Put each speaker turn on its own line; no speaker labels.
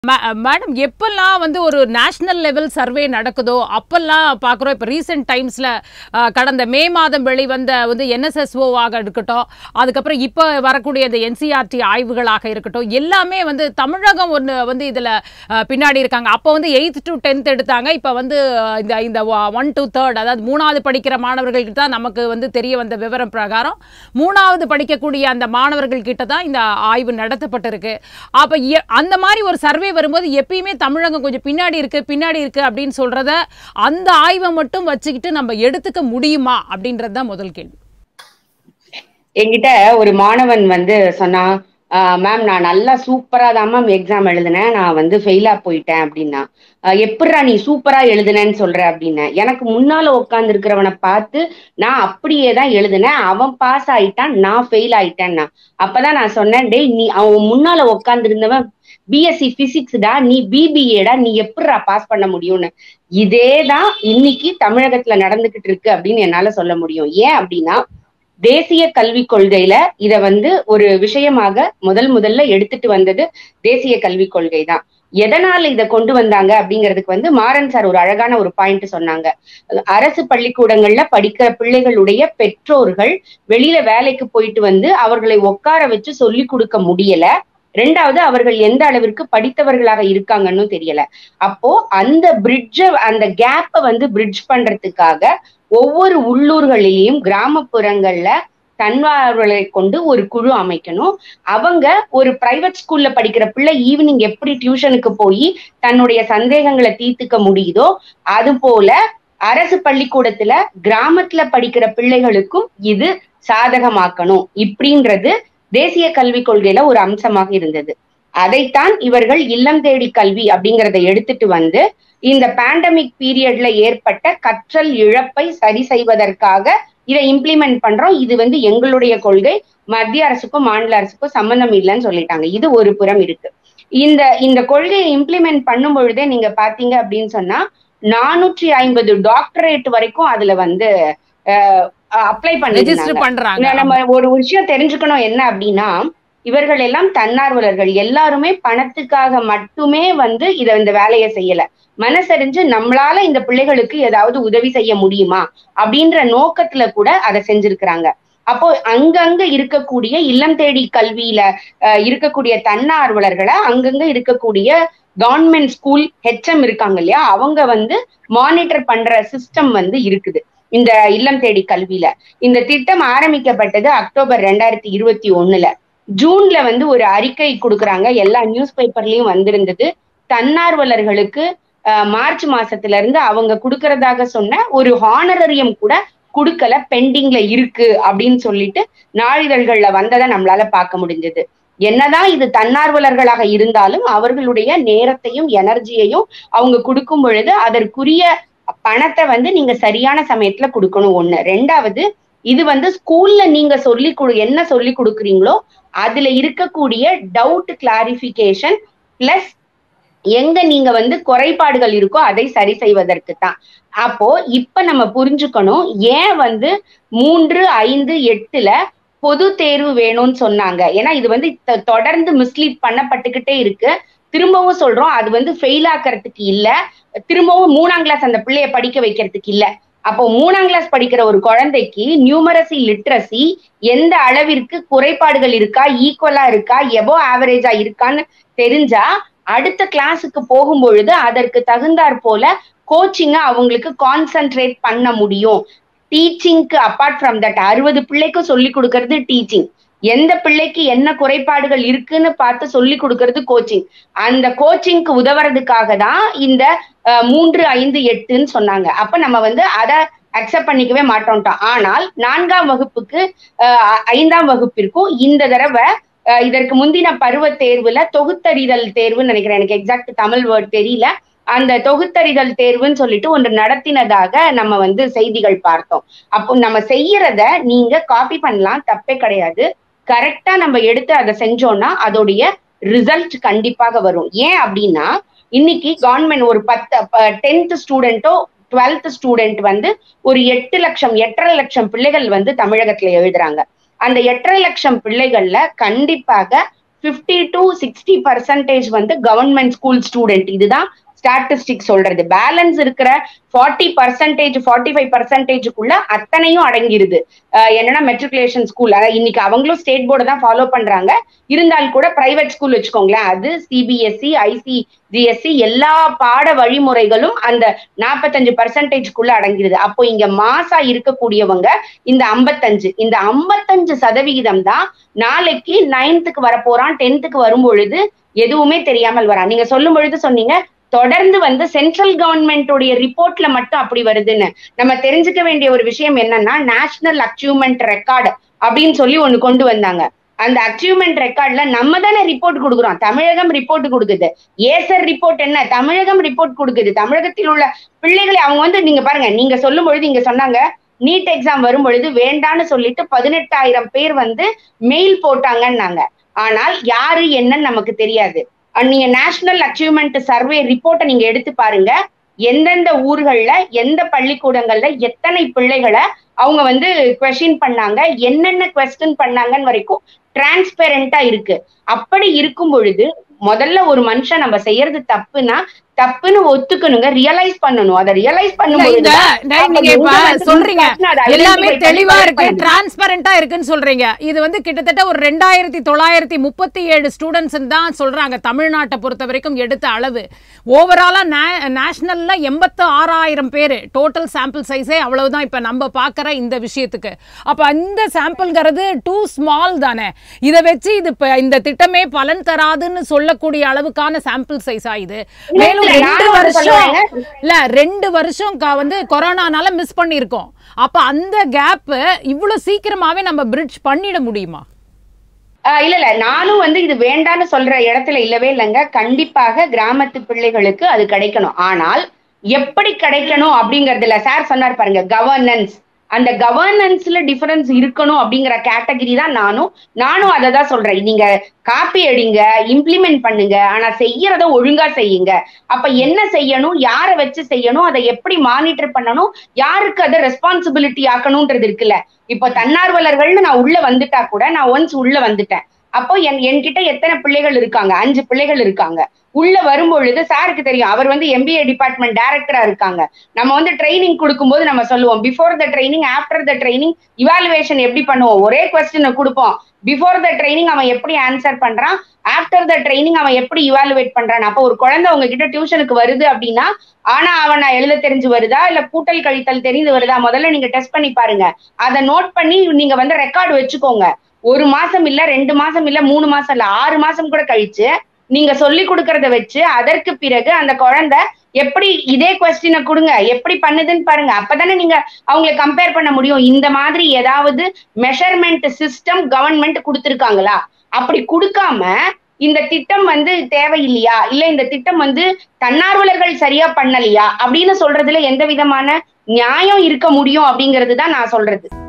madam எப்பெல்லாம் வந்து ஒரு நேஷனல் லெவல் சர்வே நடக்குதோ அப்பெல்லாம் பார்க்குறோம் இப்போ ரீசெண்ட் டைம்ஸில் கடந்த மே மாதம் வெளிவந்த வந்து என்எஸ்எஸ்ஓவாக இருக்கட்டும் அதுக்கப்புறம் இப்போ வரக்கூடிய இந்த என்சிஆர்டி ஆய்வுகளாக இருக்கட்டும் எல்லாமே வந்து தமிழகம் ஒன்று வந்து இதில் பின்னாடி இருக்காங்க அப்போ வந்து எயித் டு டென்த் எடுத்தாங்க இப்போ வந்து அஹ், இந்த இந்த ஒன் டு தேர்ட் அதாவது மூணாவது படிக்கிற மாணவர்களுக்கு தான் நமக்கு வந்து தெரிய வந்த விவரம் பிரகாரம் மூணாவது படிக்கக்கூடிய அந்த மாணவர்கள் கிட்ட தான் இந்த ஆய்வு நடத்தப்பட்டிருக்கு அப்போ அந்த மாதிரி ஒரு சர்வே வரும்போது எப்பயுமே தமிழகம் கொஞ்சம் பின்னாடி இருக்கு பின்னாடி இருக்கு அப்படின்னு சொல்றத அந்த ஆய்வை மட்டும் வச்சுக்கிட்டு நம்ம எடுத்துக்க முடியுமா அப்படின்றது தான் முதல் கேள்வி
என்கிட்ட ஒரு மாணவன் வந்து சொன்னா மேம் நான் நல்லா சூப்பரா தான் மேம் எக்ஸாம் எழுதினேன் நான் வந்து ஃபெயிலா போயிட்டேன் அப்படின்னா எப்படிரா நீ சூப்பரா எழுதுனேன்னு சொல்ற அப்படின்னேன் எனக்கு முன்னால உட்கார்ந்து இருக்கிறவனை பார்த்து நான் அப்படியே தான் எழுதினேன் அவன் பாஸ் ஆயிட்டான் நான் ஃபெயில் ஆயிட்டேன்னா அப்பதான் நான் சொன்னேன் டேய் நீ அவன் முன்னால உட்கார்ந்து இருந்தவன் பிஎஸ்சி பிசிக்ஸ்டா நீ பிபிஏடா நீ எப்படிரா பாஸ் பண்ண முடியும்னு இதேதான் இன்னைக்கு தமிழகத்துல நடந்துகிட்டு இருக்கு அப்படின்னு என்னால சொல்ல முடியும் ஏன் அப்படின்னா தேசிய கல்விக் கொள்கையில இத வந்து ஒரு விஷயமாக முதல் முதல்ல எடுத்துட்டு வந்தது தேசிய கல்விக் கொள்கை தான் எதனால இத கொண்டு வந்தாங்க அப்படிங்கிறதுக்கு வந்து மாறன் சார் ஒரு அழகான ஒரு பாயிண்ட் சொன்னாங்க அரசு பள்ளிக்கூடங்கள்ல படிக்கிற பிள்ளைகளுடைய பெற்றோர்கள் வெளியில வேலைக்கு போயிட்டு வந்து அவர்களை உட்கார வச்சு சொல்லி கொடுக்க முடியல ரெண்டாவது அவர்கள் எந்த அளவிற்கு படித்தவர்களாக இருக்காங்கன்னு தெரியல அப்போ அந்த பிரிட்ஜ அந்த கேப்ப வந்து பிரிட்ஜ் பண்றதுக்காக ஒவ்வொரு உள்ளூர்களிலையும் கிராமப்புறங்கள்ல தன்வார்வலை கொண்டு ஒரு குழு அமைக்கணும் அவங்க ஒரு பிரைவேட் ஸ்கூல்ல படிக்கிற பிள்ளை ஈவினிங் எப்படி டியூஷனுக்கு போய் தன்னுடைய சந்தேகங்களை தீர்த்துக்க முடியுதோ அது போல அரசு பள்ளிக்கூடத்துல கிராமத்துல படிக்கிற பிள்ளைகளுக்கும் இது சாதகமாக்கணும் இப்படின்றது தேசிய கல்விக் கொள்கையில ஒரு அம்சமாக இருந்தது அதைத்தான் இவர்கள் இல்லம் தேடி கல்வி அப்படிங்கிறத எடுத்துட்டு வந்து இந்த பேண்டமிக் பீரியட்ல ஏற்பட்ட கற்றல் இழப்பை சரி செய்வதற்காக இதை இம்ப்ளிமெண்ட் பண்றோம் இது வந்து எங்களுடைய கொள்கை மத்திய அரசுக்கும் மாநில அரசுக்கும் சம்பந்தம் இல்லைன்னு சொல்லிட்டாங்க இது ஒரு புறம் இருக்கு இந்த இந்த கொள்கையை இம்ப்ளிமெண்ட் பண்ணும் பொழுதே நீங்க பாத்தீங்க அப்படின்னு சொன்னா நானூற்றி ஐம்பது டாக்டரேட் வரைக்கும் அதுல வந்து அப்ளை
ரெஜிஸ்டர்
பண்ணி
பண்றாங்க
நம்ம ஒரு விஷயம் தெரிஞ்சுக்கணும் என்ன அப்படின்னா இவர்கள் எல்லாம் தன்னார்வலர்கள் எல்லாருமே பணத்துக்காக மட்டுமே வந்து இத இந்த வேலையை செய்யல மனசறிஞ்சு நம்மளால இந்த பிள்ளைகளுக்கு ஏதாவது உதவி செய்ய முடியுமா அப்படின்ற நோக்கத்துல கூட அதை செஞ்சிருக்கிறாங்க அப்போ அங்கங்க இருக்கக்கூடிய இல்லம் தேடி கல்வியில அஹ், இருக்கக்கூடிய தன்னார்வலர்களை அங்கங்க இருக்கக்கூடிய கவர்மெண்ட் ஸ்கூல் ஹெச்எம் இருக்காங்க இல்லையா அவங்க வந்து மானிட்டர் பண்ற சிஸ்டம் வந்து இருக்குது இந்த இல்லம் தேடி கல்வியில இந்த திட்டம் ஆரம்பிக்கப்பட்டது அக்டோபர் ரெண்டாயிரத்தி இருபத்தி ஒண்ணுல ஜூன்ல வந்து ஒரு அறிக்கை கொடுக்குறாங்க எல்லா நியூஸ் பேப்பர்லயும் வந்திருந்தது தன்னார்வலர்களுக்கு அஹ், மார்ச் மாசத்துல இருந்து அவங்க கொடுக்கறதாக சொன்ன ஒரு ஹானரரியம் கூட கொடுக்கல பெண்டிங்ல இருக்கு அப்படின்னு சொல்லிட்டு நாளிதழ்கள்ல வந்ததை நம்மளால பார்க்க முடிஞ்சது என்னதான் இது தன்னார்வலர்களாக இருந்தாலும் அவர்களுடைய நேரத்தையும் எனர்ஜியையும் அவங்க கொடுக்கும் பொழுது அதற்குரிய பணத்தை வந்து நீங்க சரியான சமயத்துல கொடுக்கணும் ஒண்ணு ரெண்டாவது இது வந்து ஸ்கூல்ல நீங்க சொல்லி கொடு என்ன சொல்லி கொடுக்குறீங்களோ அதுல இருக்கக்கூடிய டவுட் கிளாரிபிகேஷன் பிளஸ் எங்க நீங்க வந்து குறைபாடுகள் இருக்கோ அதை சரி செய்வதற்கு தான் அப்போ இப்ப நம்ம புரிஞ்சுக்கணும் ஏன் வந்து மூன்று ஐந்து எட்டுல பொது தேர்வு வேணும்னு சொன்னாங்க ஏன்னா இது வந்து தொ- தொடர்ந்து மிஸ்லீட் பண்ணப்பட்டுக்கிட்டே இருக்கு திரும்பவும் சொல்றோம் அது வந்து ஃபெயில் ஆக்கிறதுக்கு இல்ல திரும்பவும் மூணாம் கிளாஸ் அந்த பிள்ளைய படிக்க வைக்கிறதுக்கு இல்ல அப்போ மூணாம் கிளாஸ் படிக்கிற ஒரு குழந்தைக்கு நியூமரசி லிட்ரஸி எந்த அளவிற்கு குறைபாடுகள் இருக்கா ஈக்குவலா இருக்கா எபோ ஆவரேஜா இருக்கான்னு தெரிஞ்சா அடுத்த கிளாஸுக்கு போகும் பொழுது அதற்கு தகுந்தாற் போல கோச்சிங்க அவங்களுக்கு கான்சென்ட்ரேட் பண்ண முடியும் டீச்சிங்க்கு அப்பார்ட் ஃப்ரம் தட் அறுபது பிள்ளைக்கும் சொல்லி கொடுக்கறது டீச்சிங் எந்த பிள்ளைக்கு என்ன குறைபாடுகள் இருக்குன்னு பார்த்து சொல்லி கொடுக்கறது கோச்சிங் அந்த கோச்சிங்க்கு உதவுறதுக்காக தான் இந்த அஹ், மூன்று ஐந்து எட்டுன்னு சொன்னாங்க அப்ப நம்ம வந்து அதை அக்செப்ட் பண்ணிக்கவே மாட்டோம்ட்டோம் ஆனால் நான்காம் வகுப்புக்கு அஹ், ஐந்தாம் வகுப்பிற்கும் இந்த தடவை அஹ், இதற்கு முந்தின பருவ தேர்வுல தொகுத்தறிதல் தேர்வுன்னு நினைக்கிறேன் எனக்கு எக்ஸாக்ட் தமிழ் வேர்ட் தெரியல அந்த தொகுத்தறிதல் தேர்வுன்னு சொல்லிட்டு ஒன்று நடத்தினதாக நம்ம வந்து செய்திகள் பார்த்தோம் அப்போ நம்ம செய்யறத நீங்க காப்பி பண்ணலாம் தப்பே கிடையாது கரெக்டா நம்ம எடுத்து அதை செஞ்சோம்னா அதோடைய ரிசல்ட் கண்டிப்பாக வரும் ஏன் அப்படின்னா இன்னைக்கு கவர்மெண்ட் ஒரு பத்து டென்த் ஸ்டூடெண்ட்டோ டுவெல்த் ஸ்டூடெண்ட் வந்து ஒரு எட்டு லட்சம் எட்டரை லட்சம் பிள்ளைகள் வந்து தமிழகத்துல எழுதுறாங்க அந்த எட்டரை லட்சம் பிள்ளைகள்ல கண்டிப்பாக பிப்டி டு சிக்ஸ்டி பர்சன்டேஜ் வந்து கவர்மெண்ட் ஸ்கூல் ஸ்டூடெண்ட் இதுதான் ஸ்டாட்டிஸ்டிக் சொல்றது பேலன்ஸ் இருக்கிற ஃபார்ட்டி பர்சன்டேஜ் ஃபார்ட்டி ஃபைவ் பர்சன்டேஜுக்குள்ள அத்தனையும் அடங்கிருது அஹ் என்னன்னா மெட்ரிகுலேஷன் ஸ்கூல் அதாவது இன்னைக்கு அவங்களும் ஸ்டேட் போர்டு தான் ஃபாலோ பண்றாங்க இருந்தால் கூட பிரைவேட் ஸ்கூல் வச்சுக்கோங்களேன் அது சிபிஎஸ்சி ஐசிஜிஎஸ்சி எல்லா பாட வழிமுறைகளும் அந்த நாற்பத்தஞ்சு பர்சன்டேஜ்க்குள்ள அடங்கிருது அப்போ இங்க மாசா இருக்கக்கூடியவங்க இந்த ஐம்பத்தஞ்சு இந்த ஐம்பத்தஞ்சு சதவிகிதம் தான் நாளைக்கு நைன்த்துக்கு வரப்போறான் டென்த்துக்கு வரும் பொழுது எதுவுமே தெரியாமல் வரான் நீங்க சொல்லும் பொழுது சொன்னீங்க தொடர்ந்து வந்து சென்ட்ரல் கவர்மெண்டோடைய ரிப்போர்ட்ல மட்டும் அப்படி வருதுன்னு நம்ம தெரிஞ்சுக்க வேண்டிய ஒரு விஷயம் என்னன்னா நேஷனல் அச்சீவ்மெண்ட் ரெக்கார்டு அப்படின்னு சொல்லி ஒண்ணு கொண்டு வந்தாங்க அந்த அச்சீவ்மெண்ட் ரெக்கார்ட்ல நம்ம தானே ரிப்போர்ட் கொடுக்குறோம் தமிழகம் ரிப்போர்ட் கொடுக்குது ஏசர் ரிப்போர்ட் என்ன தமிழகம் ரிப்போர்ட் கொடுக்குது தமிழகத்தில் உள்ள பிள்ளைகளை அவங்க வந்து நீங்க பாருங்க நீங்க சொல்லும் பொழுது இங்க சொன்னாங்க நீட் எக்ஸாம் வரும் பொழுது வேண்டான்னு சொல்லிட்டு பதினெட்டாயிரம் பேர் வந்து மெயில் போட்டாங்கன்னாங்க ஆனால் யாரு என்னன்னு நமக்கு தெரியாது நீங்க நேஷனல் அச்சீவ்மெண்ட் சர்வே ரிப்போர்ட்டை நீங்க எடுத்து பாருங்க எந்தெந்த ஊர்கள்ல எந்த பள்ளிக்கூடங்கள்ல எத்தனை பிள்ளைகளை அவங்க வந்து கொஸ்டின் பண்ணாங்க என்னென்ன கொஸ்டின் பண்ணாங்கன்னு வரைக்கும் டிரான்ஸ்பெரண்டா இருக்கு அப்படி இருக்கும் பொழுது முதல்ல ஒரு மனுஷன் நம்ம செய்யறது தப்புனா தப்புன்னு ஒத்துக்கணுங்க ரியலைஸ் பண்ணணும் அதை ரியலைஸ் பண்ணும்போது
இந்த நீங்க இப்ப சொல்றீங்க எல்லாமே தெளிவா இருக்கு டிரான்ஸ்பரண்டா இருக்குன்னு சொல்றீங்க இது வந்து கிட்டத்தட்ட ஒரு ரெண்டாயிரத்தி தொள்ளாயிரத்தி முப்பத்தி ஏழு ஸ்டூடெண்ட்ஸ் தான் சொல்றாங்க தமிழ்நாட்டை பொறுத்த வரைக்கும் எடுத்த அளவு ஓவராலா நேஷனல்ல எண்பத்து ஆறாயிரம் பேர் டோட்டல் சாம்பிள் சைஸே அவ்வளவுதான் இப்ப நம்ம பாக்குற இந்த விஷயத்துக்கு அப்ப இந்த சாம்பிள்ங்கிறது டூ ஸ்மால் தானே இதை வச்சு இது இந்த திட்டமே பலன் தராதுன்னு சொல்லக்கூடிய அளவுக்கான சாம்பிள் சைஸ் ஆயுது மேலும் ரெண்டு வருஷம் இல்ல ரெண்டு வருஷம் வந்து கொரோனானால மிஸ் பண்ணிருக்கோம் அப்ப அந்த கேப் இவ்வளவு சீக்கிரமாவே நம்ம பிரிட்ஜ் பண்ணிட முடியுமா
இல்ல இல்ல நானும் வந்து இது வேண்டான்னு சொல்ற இடத்துல இல்லவே இல்லைங்க கண்டிப்பாக கிராமத்து பிள்ளைகளுக்கு அது கிடைக்கணும் ஆனால் எப்படி கிடைக்கணும் அப்படிங்கறதுல சார் சொன்னார் பாருங்க கவர்னன்ஸ் அந்த கவர்னன்ஸ்ல டிஃபரன்ஸ் இருக்கணும் அப்படிங்கிற கேட்டகரி தான் நானும் நானும் அதை தான் சொல்றேன் நீங்க காப்பி அடிங்க இம்ப்ளிமெண்ட் பண்ணுங்க ஆனா செய்யறத ஒழுங்கா செய்யுங்க அப்ப என்ன செய்யணும் யாரை வச்சு செய்யணும் அதை எப்படி மானிட்டர் பண்ணணும் யாருக்கு அதை ரெஸ்பான்சிபிலிட்டி ஆக்கணும்ன்றது இருக்குல்ல இப்போ தன்னார்வலர்கள்னு நான் உள்ள வந்துட்டா கூட நான் ஒன்ஸ் உள்ள வந்துட்டேன் அப்போ என் என்கிட்ட எத்தனை பிள்ளைகள் இருக்காங்க அஞ்சு பிள்ளைகள் இருக்காங்க உள்ள வரும்பொழுது சாருக்கு தெரியும் அவர் வந்து எம்பிஏ டிபார்ட்மெண்ட் டைரக்டரா இருக்காங்க நம்ம வந்து ட்ரைனிங் கொடுக்கும்போது நம்ம சொல்லுவோம் before the training after the training evaluation எப்படி பண்ணுவோம் ஒரே கொஸ்டினை கொடுப்போம் பிஃபோர் த ட்ரைனிங் அவன் எப்படி ஆன்சர் பண்றான் ஆஃப்டர் த ட்ரைனிங் அவன் எப்படி இவாலுவேட் பண்றான் அப்போ ஒரு குழந்தை உங்ககிட்ட டியூஷனுக்கு வருது அப்படின்னா ஆனா அவன் எழுத தெரிஞ்சு வருதா இல்ல கூட்டல் கழித்தல் தெரிந்து வருதா முதல்ல நீங்க டெஸ்ட் பண்ணி பாருங்க அதை நோட் பண்ணி நீங்க வந்து ரெக்கார்டு வச்சுக்கோங்க ஒரு மாசம் இல்ல ரெண்டு மாசம் இல்ல மூணு மாசம் இல்ல ஆறு மாசம் கூட கழிச்சு நீங்க சொல்லி கொடுக்கறத வச்சு அதற்கு பிறகு அந்த குழந்தை எப்படி இதே கொஸ்டினை கொடுங்க எப்படி பண்ணுதுன்னு பாருங்க அப்பதானே நீங்க அவங்களை கம்பேர் பண்ண முடியும் இந்த மாதிரி ஏதாவது மெஷர்மெண்ட் சிஸ்டம் கவர்மெண்ட் கொடுத்துருக்காங்களா அப்படி கொடுக்காம இந்த திட்டம் வந்து தேவையில்லையா இல்ல இந்த திட்டம் வந்து தன்னார்வலர்கள் சரியா பண்ணலையா அப்படின்னு சொல்றதுல எந்த விதமான நியாயம் இருக்க முடியும் அப்படிங்கிறது தான் நான் சொல்றது